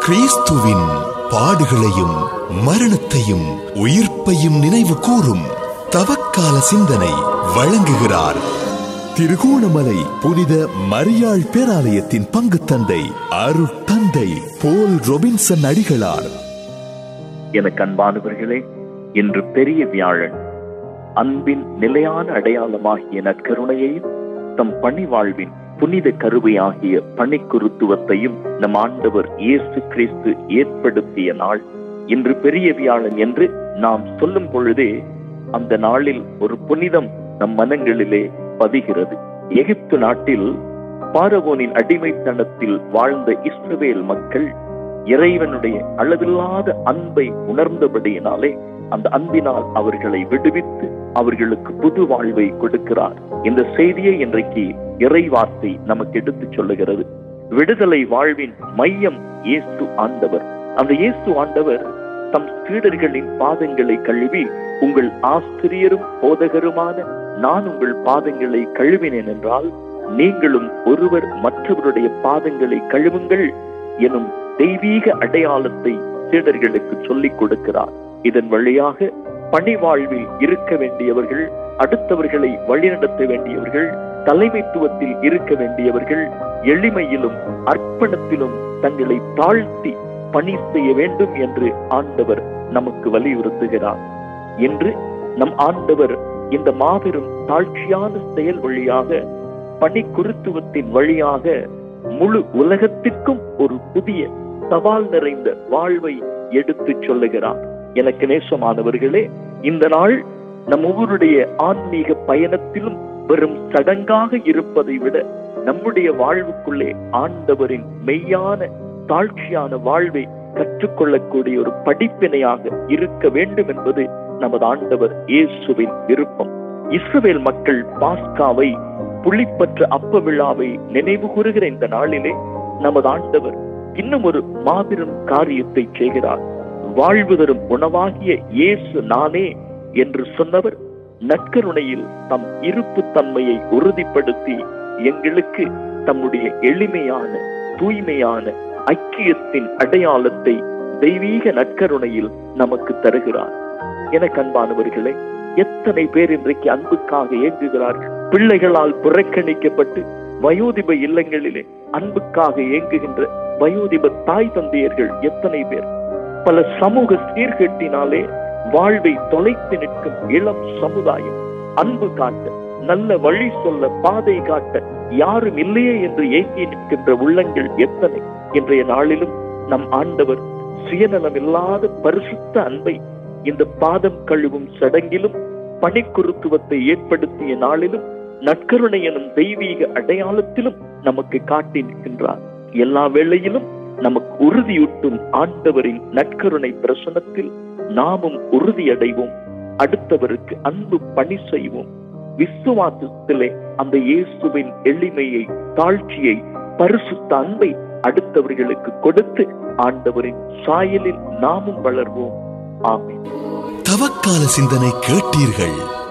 கிறிஸ்துவின் பாடுகளையும் மரணத்தையும் உயிர்ப்பையும் நினைவு கூறும் தவக்கால சிந்தனை வழங்குகிறார் திருகோணமலை புனித மரியாள் பேராலயத்தின் பங்கு தந்தை அருட்தந்தை போல் ரொபின்சன் அடிகளார் எனக்கு அன்பானவர்களே இன்று பெரிய வியாழன் அன்பின் நிலையான அடையாளமாகிய நற்கருணையையும் தம் பணி வாழ்வின் புனித கருவையாகிய பணிக்குருத்துவத்தையும் நம் ஆண்டவர் இயேசு கிறிஸ்து ஏற்படுத்திய நாள் இன்று பெரிய வியாழன் என்று நாம் சொல்லும் பொழுதே அந்த நாளில் ஒரு புனிதம் நம் மனங்களிலே பதிகிறது எகிப்து நாட்டில் பாரவோனின் அடிமைத்தனத்தில் வாழ்ந்த இஸ்ரவேல் மக்கள் இறைவனுடைய அளவில்லாத அன்பை உணர்ந்தபடியினாலே அந்த அன்பினால் அவர்களை விடுவித்து அவர்களுக்கு புது வாழ்வை கொடுக்கிறார் இந்த செய்தியை இன்றைக்கு இறை வார்த்தை நமக்கு எடுத்துச் சொல்லுகிறது விடுதலை வாழ்வின் மையம் இயேசு ஆண்டவர் அந்த இயேசு ஆண்டவர் தம் சீடர்களின் பாதங்களை கழுவி உங்கள் ஆசிரியரும் போதகருமான நான் உங்கள் பாதங்களை கழுவினேன் என்றால் நீங்களும் ஒருவர் மற்றவருடைய பாதங்களை கழுவுங்கள் எனும் தெய்வீக அடையாளத்தை சீடர்களுக்கு சொல்லிக் கொடுக்கிறார் இதன் வழியாக பணி வாழ்வில் இருக்க வேண்டியவர்கள் அடுத்தவர்களை வழிநடத்த வேண்டியவர்கள் தலைமைத்துவத்தில் இருக்க வேண்டியவர்கள் எளிமையிலும் அர்ப்பணத்திலும் தங்களை தாழ்த்தி பணி செய்ய வேண்டும் என்று ஆண்டவர் நமக்கு வலியுறுத்துகிறார் என்று நம் ஆண்டவர் இந்த மாபெரும் தாழ்ச்சியான செயல் வழியாக பணி குருத்துவத்தின் வழியாக முழு உலகத்திற்கும் ஒரு புதிய சவால் நிறைந்த வாழ்வை எடுத்துச் சொல்லுகிறார் எனக்கு நேசமானவர்களே இந்த நாள் நம் ஒவ்வொருடைய ஆன்மீக பயணத்திலும் வெறும் சடங்காக இருப்பதை விட நம்முடைய வாழ்வுக்குள்ளே ஆண்டவரின் மெய்யான தாழ்ச்சியான வாழ்வை கற்றுக்கொள்ளக்கூடிய ஒரு படிப்பினையாக இருக்க வேண்டும் என்பது நமது ஆண்டவர் இயேசுவின் விருப்பம் இஸ்ரவேல் மக்கள் பாஸ்காவை புளிப்பற்ற அப்ப விழாவை நினைவு கூறுகிற இந்த நாளிலே நமது ஆண்டவர் இன்னும் ஒரு மாபெரும் காரியத்தை செய்கிறார் வாழ்வு தரும் உணவாகிய இயேசு நானே என்று சொன்னவர் நற்கருணையில் தம் இருப்பு தன்மையை உறுதிப்படுத்தி எங்களுக்கு தம்முடைய எளிமையான தூய்மையான ஐக்கியத்தின் அடையாளத்தை தெய்வீக நற்கருணையில் நமக்கு தருகிறார் எனக்கு அன்பானவர்களே எத்தனை பேர் இன்றைக்கு அன்புக்காக ஏங்குகிறார்கள் பிள்ளைகளால் புறக்கணிக்கப்பட்டு வயோதிப இல்லங்களிலே அன்புக்காக ஏங்குகின்ற வயோதிப தாய் தந்தையர்கள் எத்தனை பேர் பல சமூக சீர்கேட்டினாலே வாழ்வை தொலைத்து நிற்கும் இளம் சமுதாயம் அன்பு காட்ட நல்ல வழி சொல்ல பாதை காட்ட யாரும் இல்லையே என்று ஏங்கி நிற்கின்ற உள்ளங்கள் எத்தனை இன்றைய நாளிலும் நம் ஆண்டவர் சுயநலமில்லாத பரிசுத்த அன்பை இந்த பாதம் கழுவும் சடங்கிலும் பணிக்குருத்துவத்தை ஏற்படுத்திய நாளிலும் நற்கருணை எனும் தெய்வீக அடையாளத்திலும் நமக்கு காட்டி நிற்கின்றார் எல்லா வேளையிலும் நமக்கு உறுதியூட்டும் ஆண்டவரின் நற்கருணை பிரசனத்தில் நாமும் உறுதியடைவோம் அடுத்தவருக்கு அன்பு பணி செய்வோம் விசுவாசத்திலே அந்த இயேசுவின் எளிமையை தாழ்ச்சியை பரிசுத்த அன்பை அடுத்தவர்களுக்கு கொடுத்து ஆண்டவரின் சாயலில் நாமும் வளர்வோம் ஆமென் தவக்கால சிந்தனை கேட்டீர்கள்